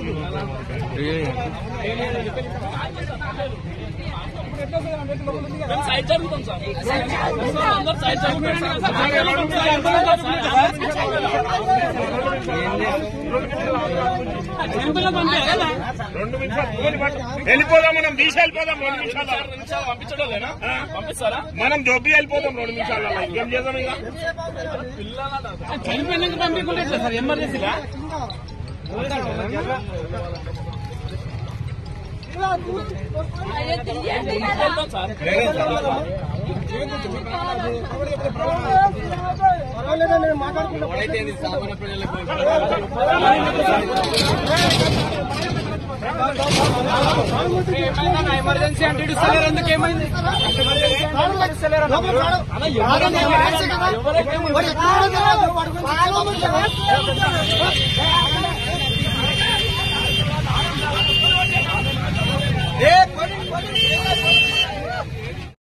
మేము సైడ్ జరుగుతాం సార్ అందరు సైడ్ జరుగుతాం రెండు నిమిషాలు పోనీ పట్టు. వెళ్ళిపోదాం మనం తీసి వెళ్ళిపోదాం రెండు నిమిషాలు నిమిషాలు పంపించడం లేదా పంపిస్తారా మనం దొబ్బి వెళ్ళిపోతాం రెండు నిమిషాలు ఇంకేం చేద్దాం ఇక చనిపోయినాక పంపించలేదు సార్ ఎమర్జెన్సీగా వెళ్తాం సార్ ఎమర్జెన్సీ అంటే ఇడుస్తలేరు ఎందుకు ఏమైంది ఏ